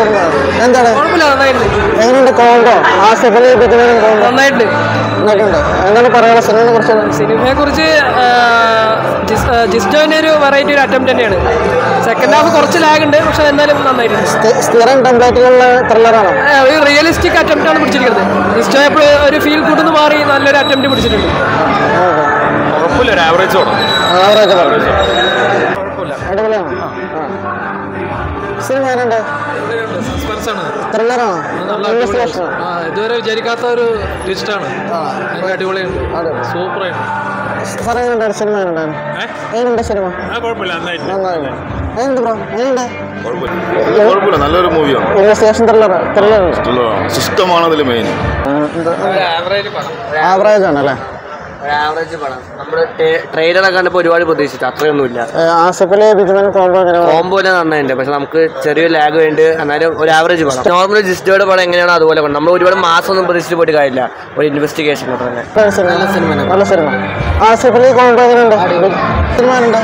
Cinema എന്താണ് കുഴപ്പമില്ല നന്നായിട്ടുണ്ട് എങ്ങനെയുണ്ട് കോണ്ടോ ആസിഫലി ബിജുവിനും കോണ്ടോ നന്നായിട്ടുണ്ട് നന്നായിട്ടുണ്ട് എന്താണ് പറയാനുള്ള സിനിമയെ കുറിച്ച് സിനിമയെ കുറിച്ച് ജിസ്റ്റോന്റെ ഒരു വെറൈറ്റി ഒരു അറ്റംപ്റ്റ് തന്നെയാണ് സെക്കൻഡ് ഹാഫ് കുറച്ച് ലാഗ് ഉണ്ട് പക്ഷെ എന്നാലും നന്നായിട്ടുണ്ട് സ്ഥി- സ്ഥിരം ടെംപ്ലേറ്റിലുള്ള ത്രില്ലറാണോ ആ, ഒരു റിയലിസ്റ്റിക് അറ്റംപ്റ്റ് ആണ് പിടിച്ചിരിക്കുന്നത് ജിസ്റ്റോ എപ്പോഴും ഒരു ഫീൽ കൂട്ടുന്ന മാറി നല്ലൊരു അറ്റംപ്റ്റ് പിടിച്ചിട്ടുണ്ട് കുഴപ്പമില്ല ഒരു ആവറേജ് വേണം ആവറേജ് അടിപൊളിയാണോ ആ. സിനിമ എങ്ങനെയുണ്ട് ത്രില്ലറാണോ ഇൻവെസ്റ്റിഗേഷനോ ഇതുവരെ വിചാരിക്കാത്ത ഒരു ലിസ്റ്റാണ് അടിപൊളിയാണ് സൂപ്പറായിട്ട് സാറേ എങ്ങനെയുണ്ട് സിനിമ എങ്ങനെയുണ്ടായിരുന്നു എങ്ങനെയുണ്ട് സിനിമ കുഴപ്പമില്ല നന്നായിട്ട് നന്നായില്ലേ എങ്ങനെയുണ്ട് ബ്രോ എങ്ങനെയുണ്ട് കുഴപ്പമില്ല നല്ലൊരു മൂവിയാണ് ഇൻവെസ്റ്റിഗേഷൻ ത്രില്ലർ ത്രില്ലർ സിസ്റ്റമാണ് അതിൽ മെയിൻ ആവറേജ് ആണ് അല്ലേ ആവറേജ് പടം നമ്മൾ ട്രെയിലറൊക്കെ കണ്ടപ്പോൾ ഒരുപാട് പ്രതീക്ഷിച്ചു അത്രയൊന്നുമില്ല ആസിഫലി ബിജുവിനും കോണ്ടോ എങ്ങനെ കോംബോ നന്നായിട്ടുണ്ട് പക്ഷെ നമുക്ക് ചെറിയ ലാഗ് വേണ്ടി എന്നാലും ഒരു ആവറേജ് പടം നോർമൽ ജിസ്റ്റോയുടെ പടം എങ്ങനെയാണോ അതുപോലെ കൊണ്ട് നമ്മൾ ഒരുപാട് മാസം ഒന്നും പ്രതീക്ഷിച്ച് പോയിട്ട് കാര്യമില്ല ഒരു ഇൻവെസ്റ്റിഗേഷൻ തന്നെ നല്ല സിനിമ നല്ല സിനിമ ആസിഫലി കോണ്ടോ എങ്ങനെയുണ്ട് സിനിമ എങ്ങനെയുണ്ട്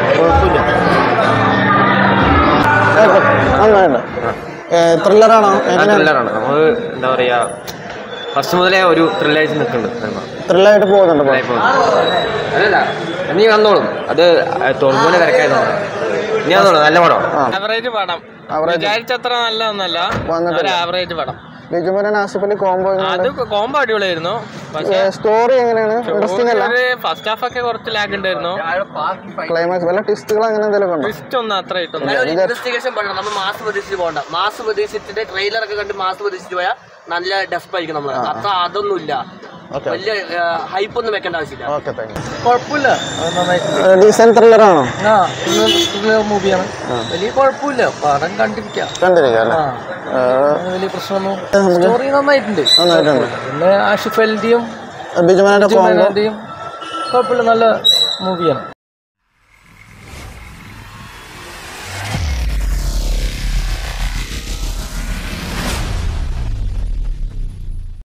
നന്നായിട്ടുണ്ട് ത്രില്ലറാണോ എങ്ങനെയാണ് ത്രില്ലറാണ് നമ്മൾ എന്താ പറയാ ഫസ്റ്റ് മുതലേ ഒരു ത്രില്ലായിട്ട് നിൽക്കുന്നുണ്ട് ത്രില്ലായിട്ട് പോകുന്നുണ്ട് ഇപ്പൊ. അല്ലല്ല നീ വന്നോളും അത് തുറമുനെ തിരക്കായതുകൊണ്ട് നീ വന്നോളൂ നല്ല പടം ആവറേജ് പടം Average. വിചാരിച്ചത്ര നല്ലതൊന്നല്ല വന്നിട്ടില്ല. ആവറേജ് പടം ബിജുമോനും ആസിഫലി കോംബോ അത് കോംബോ അടിപൊളിയായിരുന്നു സ്റ്റോറി എങ്ങനെയാണ് ഇൻട്രസ്റ്റിംഗ് അല്ല ഫസ്റ്റ് ഹാഫ് ഒക്കെ കുറച്ച് ലാഗ് ഉണ്ടായിരുന്നു ക്ലൈമാക്സ് വല്ല ട്വിസ്റ്റുകൾ അങ്ങനെ എന്തെങ്കിലും ഉണ്ടോ ട്വിസ്റ്റ് ഒന്നും അത്ര ഇട്ടൊന്നും ഇൻവെസ്റ്റിഗേഷൻ പടം നമ്മൾ മാസ് പ്രതീക്ഷിച്ച് പോകണ്ട മാസ് പ്രതീക്ഷിച്ചിട്ട് ട്രെയിലർ ഒക്കെ കണ്ട് മാസ് പ്രതീക്ഷിച്ച് പോയാൽ നല്ല ഡെസ്പ് ആയിരിക്കും നമ്മൾ അത്ര അതൊന്നുമില്ല വലിയ ഹൈപ്പ് ഒന്നും വെക്കേണ്ട ആവശ്യമില്ല ഓക്കെ താങ്ക് കുഴപ്പമില്ല യു ഡീസെന്റ് ത്രില്ലറാണോ ആ മൂവിയാണ് വലിയ കുഴപ്പമില്ല പടം കണ്ടിരിക്കാം കണ്ടിരിക്കാം അല്ലേ വലിയ പ്രശ്നമൊന്നും സ്റ്റോറി നന്നായിട്ടുണ്ട് നന്നായിട്ടുണ്ട് പിന്നെ ആഷിഫ് അലിന്റെയും ബിജുമോനെ കോംബോ കുഴപ്പമില്ല നല്ല മൂവിയാണ്